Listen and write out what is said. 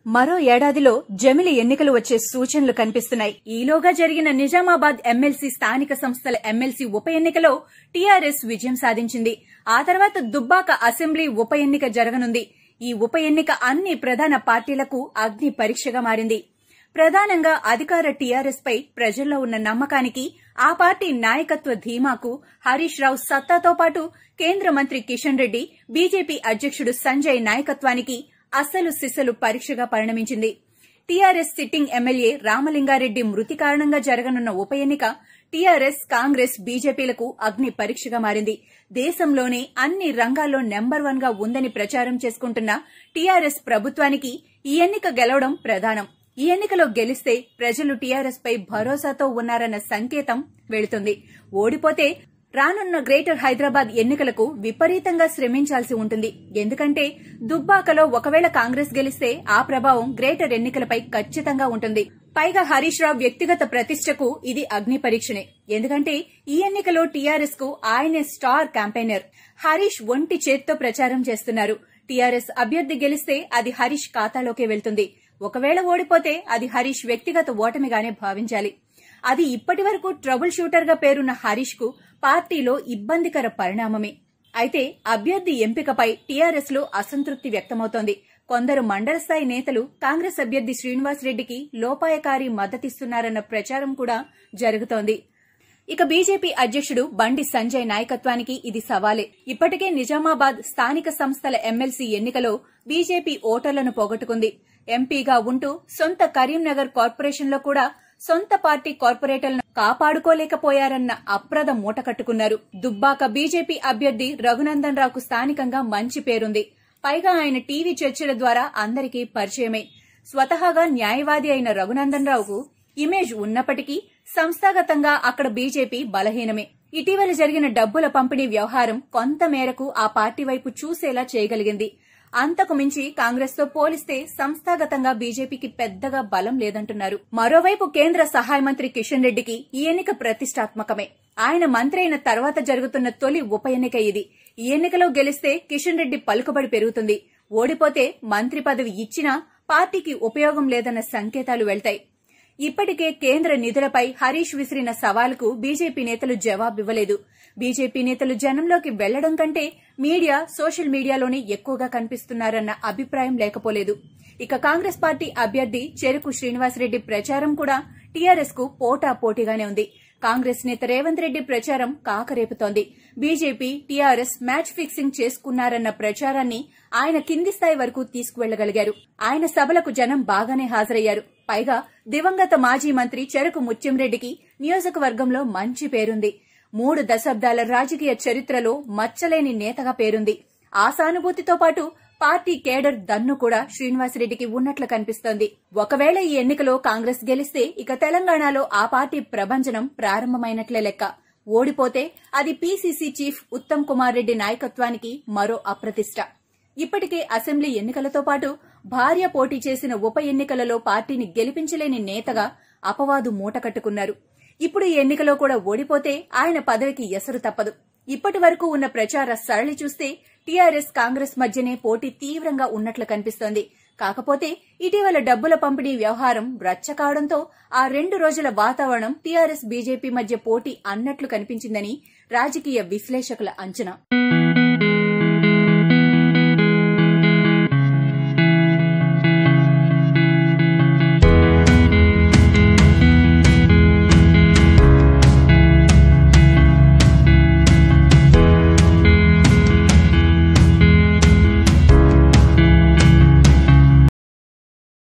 మరో ఏడాదిలో జమిలి ఎన్నికలు వచ్చే సూచనలు కనిపిస్తున్నాయి ఈలోగా జరిగిన నిజామాబాద్ ఎమ్మెల్సీ స్థానిక సంస్థల ఎమ్మెల్సీ ఉప ఎన్నికలో టీఆర్ఎస్ విజయం సాధించింది ఆ తర్వాత దుబ్బాక అసెంబ్లీ ఉప ఎన్నిక జరగనుంది ఈ ఉప ఎన్నిక అన్ని ప్రధాన పార్టీలకు అగ్ని పరీక్షగా మారింది ప్రధానంగా అధికార టీఆర్ఎస్ పై ప్రజల్లో ఉన్న నమ్మకానికి ఆ పార్టీ నాయకత్వ ధీమాకు హరీష్ రావు సత్తాతో పాటు కేంద్ర మంత్రి కిషన్ రెడ్డి బీజేపీ అధ్యక్షుడు సంజయ్ నాయకత్వానికి అసలు సిసలు పరీక్షగా పరిణమించింది టీఆర్ఎస్ సిట్టింగ్ ఎమ్మెల్యే రామలింగారెడ్డి మృతి కారణంగా జరగనున్న ఉప ఎన్నిక టీఆర్ఎస్ కాంగ్రెస్ బీజేపీలకు అగ్ని పరీక్షగా మారింది దేశంలోనే అన్ని రంగాల్లో నెంబర్ వన్ గా ఉందని ప్రచారం చేసుకుంటున్న టీఆర్ఎస్ ప్రభుత్వానికి ఈ ఎన్నిక గెలవడం ప్రధానం ఈ ఎన్నికలో గెలిస్తే ప్రజలు టీఆర్ఎస్ పై భరోసాతో ఉన్నారన్న సంకేతం వెళుతుంది ఓడిపోతే రానున్న గ్రేటర్ హైదరాబాద్ ఎన్నికలకు విపరీతంగా శ్రమించాల్సి ఉంటుంది ఎందుకంటే దుబ్బాకలో ఒకవేళ కాంగ్రెస్ గెలిస్తే ఆ ప్రభావం గ్రేటర్ ఎన్నికలపై ఖచ్చితంగా ఉంటుంది పైగా హరీష్ రావు వ్యక్తిగత ప్రతిష్టకు ఇది అగ్ని పరీక్షనే ఎందుకంటే ఈ ఎన్నికలో టీఆర్ఎస్ కు ఆయనే స్టార్ క్యాంపెయినర్ హరీష్ ఒంటి చేత్తో ప్రచారం చేస్తున్నారు టీఆర్ఎస్ అభ్యర్థి గెలిస్తే అది హరీష్ ఖాతాలోకే వెళ్తుంది ఒకవేళ ఓడిపోతే అది హరీష్ వ్యక్తిగత ఓటమిగానే భావించాలి అది ఇప్పటి వరకు ట్రబుల్ షూటర్ గా పేరున్న హరీష్ కు పార్టీలో ఇబ్బందికర పరిణామమే అయితే అభ్యర్థి ఎంపికపై టీఆర్ఎస్ లో అసంతృప్తి వ్యక్తమవుతోంది కొందరు మండల స్థాయి నేతలు కాంగ్రెస్ అభ్యర్థి శ్రీనివాస్ రెడ్డికి లోపాయకారి మద్దతిస్తున్నారన్న ప్రచారం కూడా జరుగుతోంది ఇక బీజేపీ అధ్యక్షుడు బండి సంజయ్ నాయకత్వానికి ఇది సవాలే ఇప్పటికే నిజామాబాద్ స్థానిక సంస్థల ఎమ్మెల్సీ ఎన్నికలో బీజేపీ ఓటర్లను పోగొట్టుకుంది ఎంపీగా ఉంటూ సొంత కరీంనగర్ కార్పొరేషన్లో కూడా సొంత పార్టీ కార్పొరేటర్లను కాపాడుకోలేకపోయారన్న అప్రద మూట కట్టుకున్నారు దుబ్బాక బీజేపీ అభ్యర్థి రఘునందన్ రావుకు స్థానికంగా మంచి పేరుంది పైగా ఆయన టీవీ చర్చల ద్వారా అందరికీ పరిచయమే స్వతహాగా న్యాయవాది అయిన రఘునందన్ రావుకు ఇమేజ్ ఉన్నప్పటికీ సంస్థాగతంగా అక్కడ బీజేపీ బలహీనమే ఇటీవల జరిగిన డబ్బుల పంపిణీ వ్యవహారం కొంత మేరకు ఆ పార్టీ వైపు చూసేలా చేయగలిగింది అంతకు మించి కాంగ్రెస్ తో పోలిస్తే సంస్థాగతంగా బీజేపీకి పెద్దగా బలం లేదంటున్నారు మరోవైపు కేంద్ర సహాయ మంత్రి కిషన్ రెడ్డికి ఈ ఎన్నిక ప్రతిష్టాత్మకమే ఆయన మంత్రి అయిన తర్వాత జరుగుతున్న తొలి ఉప ఎన్నిక ఇది ఈ ఎన్నికలో గెలిస్తే కిషన్ రెడ్డి పలుకుబడి పెరుగుతుంది ఓడిపోతే మంత్రి పదవి ఇచ్చినా పార్టీకి ఉపయోగం లేదన్న సంకేతాలు వెళ్తాయి ఇప్పటికే కేంద్ర నిధులపై హరీష్ విసిరిన సవాలుకు బీజేపీ నేతలు జవాబివ్వలేదు బీజేపీ నేతలు జనంలోకి వెళ్లడం కంటే మీడియా సోషల్ మీడియాలోనే ఎక్కువగా కనిపిస్తున్నారన్న అభిప్రాయం లేకపోలేదు ఇక కాంగ్రెస్ పార్టీ అభ్యర్థి చెరుకు శ్రీనివాసరెడ్డి ప్రచారం కూడా టీఆర్ఎస్ కు పోటా పోటీగానే ఉంది కాంగ్రెస్ నేత రేవంత్ రెడ్డి ప్రచారం కాకరేపుతోంది బీజేపీ టీఆర్ఎస్ మ్యాచ్ ఫిక్సింగ్ చేసుకున్నారన్న ప్రచారాన్ని ఆయన కింది స్థాయి వరకు తీసుకువెళ్లగలిగారు ఆయన సభలకు జనం బాగానే హాజరయ్యారు పైగా దివంగత మాజీ మంత్రి చెరుకు ముత్యంరెడ్డికి నియోజకవర్గంలో మంచి పేరుంది మూడు దశాబ్దాల రాజకీయ చరిత్రలో మచ్చలేని నేతగా పేరుంది ఆ సానుభూతితో పాటు పార్టీ కేడర్ దన్ను కూడా శ్రీనివాసరెడ్డికి ఉన్నట్లు కనిపిస్తోంది ఒకవేళ ఈ ఎన్నికలో కాంగ్రెస్ గెలిస్తే ఇక తెలంగాణలో ఆ పార్టీ ప్రభంజనం ప్రారంభమైనట్లే లెక్క ఓడిపోతే అది పీసీసీ చీఫ్ ఉత్తమ్ కుమార్ రెడ్డి నాయకత్వానికి మరో అప్రతిష్ట ఇప్పటికే అసెంబ్లీ ఎన్నికలతో పాటు భార్య పోటీ చేసిన ఉప ఎన్నికలలో పార్టీని గెలిపించలేని నేతగా అపవాదు మూట కట్టుకున్నారు ఇప్పుడు ఈ ఎన్నికలో కూడా ఓడిపోతే ఆయన పదవికి ఎసరు తప్పదు ఇప్పటి వరకు ఉన్న ప్రచార సరళి చూస్తే టీఆర్ఎస్ కాంగ్రెస్ మధ్యనే పోటీ తీవ్రంగా ఉన్నట్లు కనిపిస్తోంది కాకపోతే ఇటీవల డబ్బుల పంపిణీ వ్యవహారం రచ్చ కావడంతో ఆ రెండు రోజుల వాతావరణం టీఆర్ఎస్ బీజేపీ మధ్య పోటీ అన్నట్లు కనిపించిందని రాజకీయ విశ్లేషకుల అంచనా